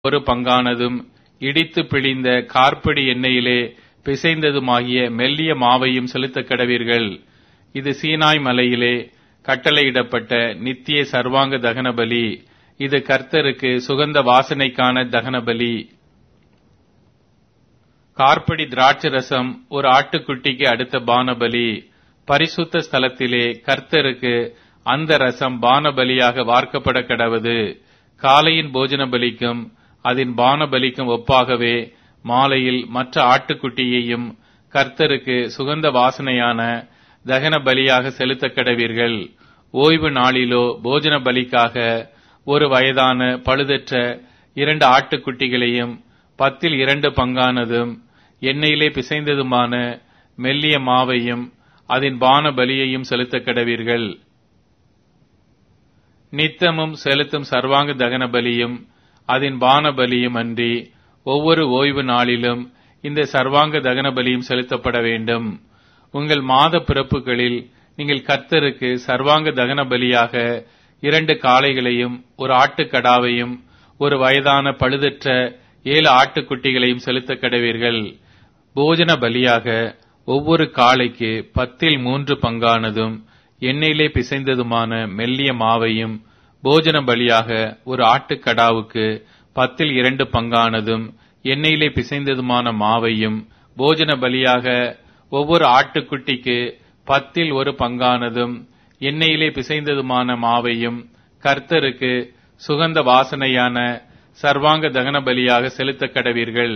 ஒரு பங்கானதும் இடித்து பிழிந்த கார்ப்படி எண்ணெயிலே பிசைந்ததுமாகிய மெல்லிய மாவையும் செலுத்தக் கடவீர்கள் இது சீனாய் மலையிலே கட்டளையிடப்பட்ட நித்திய சர்வாங்க தகன பலி இது கர்த்தருக்கு சுகந்த வாசனைக்கான தகன பலி கார்ப்படி திராட்சை ரசம் ஒரு ஆட்டுக்குட்டிக்கு அடுத்த பானபலி பரிசுத்த ஸ்தலத்திலே கர்த்தருக்கு அந்த ரசம் பானபலியாக வார்க்கப்பட கடவது காலையின் போஜன பலிக்கும் அதன் பானபலிக்கும் ஒப்பாகவே மாலையில் மற்ற ஆட்டுக்குட்டியையும் கர்த்தருக்கு சுகந்த வாசனையான தகன பலியாக செலுத்தக் கடவீர்கள் ஓய்வு நாளிலோ போஜன பலிக்காக ஒரு வயதான பழுதற்ற இரண்டு ஆட்டுக்குட்டிகளையும் பத்தில் இரண்டு பங்கானதும் எண்ணெயிலே பிசைந்ததுமான மெல்லிய மாவையும் அதன் பான பலியையும் செலுத்தக் கடவீர்கள் நித்தமும் செலுத்தும் சர்வாங்க தகன பலியும் அதன் பான பலியும் அன்றி ஒவ்வொரு ஓய்வு நாளிலும் இந்த சர்வாங்க தகன பலியும் செலுத்தப்பட வேண்டும் உங்கள் மாத பிறப்புகளில் நீங்கள் கர்த்தருக்கு சர்வாங்க தகன பலியாக இரண்டு காளைகளையும் ஒரு ஆட்டுக்கடாவையும் ஒரு வயதான பழுதற்ற ஏழு ஆட்டுக்குட்டிகளையும் செலுத்தக் கடவீர்கள் போஜன பலியாக ஒவ்வொரு காளைக்கு பத்தில் மூன்று பங்கானதும் எண்ணெயிலே பிசைந்ததுமான மெல்லிய மாவையும் போஜன பலியாக ஒரு ஆட்டுக்கடாவுக்கு பத்தில் இரண்டு பங்கானதும் எண்ணெயிலே பிசைந்ததுமான மாவையும் போஜன பலியாக ஒவ்வொரு ஆட்டுக்குட்டிக்கு பத்தில் ஒரு பங்கானதும் எண்ணெயிலே பிசைந்ததுமான மாவையும் கர்த்தருக்கு சுகந்த வாசனையான சர்வாங்க தகன பலியாக செலுத்தக் கடவீர்கள்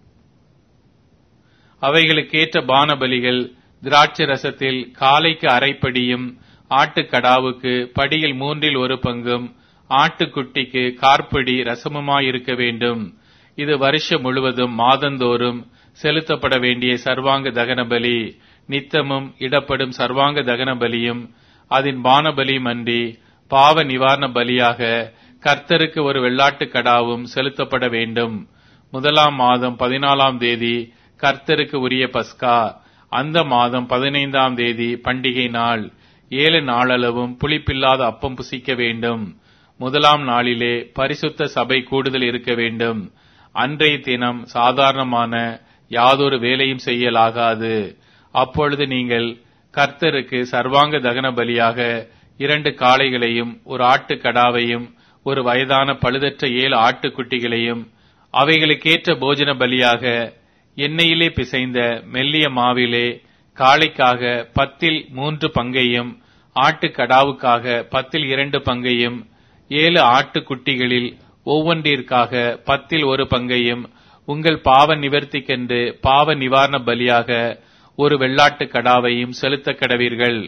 அவைகளுக்கேற்ற பான பலிகள் திராட்சை ரசத்தில் காலைக்கு அரைப்படியும் ஆட்டுக்கடாவுக்கு படியில் மூன்றில் ஒரு பங்கும் ஆட்டுக்குட்டிக்கு கார்படி ரசமுமாயிருக்க வேண்டும் இது வருஷம் முழுவதும் மாதந்தோறும் செலுத்தப்பட வேண்டிய சர்வாங்க தகன பலி நித்தமும் இடப்படும் சர்வாங்க தகன பலியும் அதன் பான பலியும் அன்றி பாவ நிவாரண பலியாக கர்த்தருக்கு ஒரு வெள்ளாட்டுக் கடாவும் செலுத்தப்பட வேண்டும் முதலாம் மாதம் பதினாலாம் தேதி கர்த்தருக்கு உரிய பஸ்கா அந்த மாதம் பதினைந்தாம் தேதி பண்டிகை நாள் ஏழு நாளளவும் புளிப்பில்லாத அப்பம் புசிக்க வேண்டும் முதலாம் நாளிலே பரிசுத்த சபை கூடுதல் இருக்க வேண்டும் அன்றைய தினம் சாதாரணமான யாதொரு வேலையும் செய்யலாகாது அப்பொழுது நீங்கள் கர்த்தருக்கு சர்வாங்க தகன பலியாக இரண்டு காளைகளையும் ஒரு ஆட்டுக்கடாவையும் ஒரு வயதான பழுதற்ற ஏழு ஆட்டுக்குட்டிகளையும் அவைகளுக்கேற்ற போஜன பலியாக எண்ணெயிலே பிசைந்த மெல்லிய மாவிலே காளைக்காக பத்தில் மூன்று பங்கையும் ஆட்டுக்கடாவுக்காக பத்தில் இரண்டு பங்கையும் ஏழு ஆட்டுக்குட்டிகளில் ஒவ்வொன்றிற்காக பத்தில் ஒரு பங்கையும் உங்கள் பாவ நிவர்த்திக்கென்று பாவ நிவாரண பலியாக ஒரு வெள்ளாட்டு கடாவையும் செலுத்த கடவீர்கள்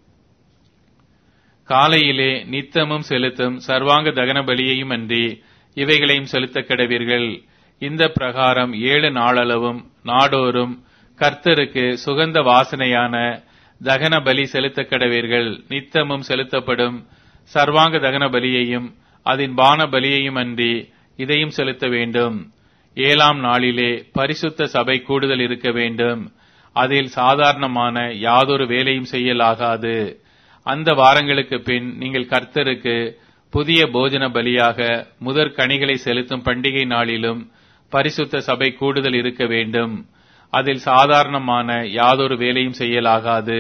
காலையிலே நித்தமும் செலுத்தும் சர்வாங்க தகன பலியையும் அன்றி இவைகளையும் செலுத்த கடவீர்கள் இந்த பிரகாரம் ஏழு நாளளவும் நாடோறும் கர்த்தருக்கு சுகந்த வாசனையான தகன பலி செலுத்த கடவீர்கள் நித்தமும் செலுத்தப்படும் சர்வாங்க தகன பலியையும் அதன் பான பலியையும் அன்றி இதையும் செலுத்த வேண்டும் ஏழாம் நாளிலே பரிசுத்த சபை கூடுதல் இருக்க வேண்டும் அதில் சாதாரணமான யாதொரு வேலையும் செய்யலாகாது அந்த வாரங்களுக்கு பின் நீங்கள் கர்த்தருக்கு புதிய போஜன பலியாக முதற் கனிகளை செலுத்தும் பண்டிகை நாளிலும் பரிசுத்த சபை கூடுதல் இருக்க வேண்டும் அதில் சாதாரணமான யாதொரு வேலையும் செய்யலாகாது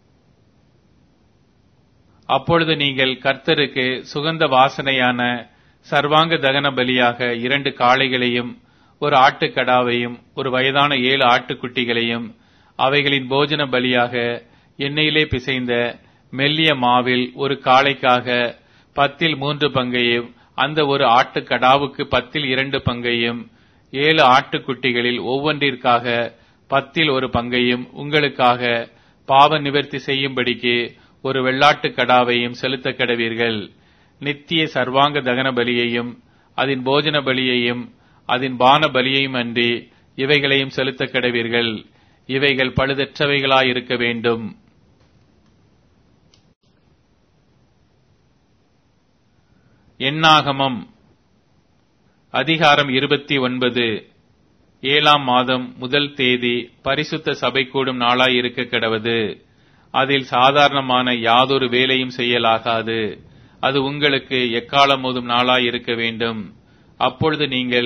அப்பொழுது நீங்கள் கர்த்தருக்கு சுகந்த வாசனையான சர்வாங்க தகன பலியாக இரண்டு காளைகளையும் ஒரு ஆட்டுக்கடாவையும் ஒரு வயதான ஏழு ஆட்டுக்குட்டிகளையும் அவைகளின் போஜன பலியாக எண்ணெயிலே பிசைந்த மெல்லிய மாவில் ஒரு காளைக்காக பத்தில் மூன்று பங்கையும் அந்த ஒரு ஆட்டுக்கடாவுக்கு பத்தில் இரண்டு பங்கையும் ஏழு ஆட்டுக்குட்டிகளில் ஒவ்வொன்றிற்காக பத்தில் ஒரு பங்கையும் உங்களுக்காக பாவ நிவர்த்தி செய்யும்படிக்கு ஒரு வெள்ளாட்டு கடாவையும் செலுத்த கடவீர்கள் நித்திய சர்வாங்க தகன பலியையும் அதன் போஜன பலியையும் அதன் பான பலியையும் அன்றி இவைகளையும் செலுத்த கடவீர்கள் இவைகள் பழுதற்றவைகளாயிருக்க வேண்டும் எண்ணாகமம் அதிகாரம் இருபத்தி ஒன்பது ஏழாம் மாதம் முதல் தேதி பரிசுத்த சபை கூடும் நாளாயிருக்க கிடவது அதில் சாதாரணமான யாதொரு வேலையும் செய்யலாகாது அது உங்களுக்கு எக்காலம் மோதும் நாளாயிருக்க வேண்டும் அப்பொழுது நீங்கள்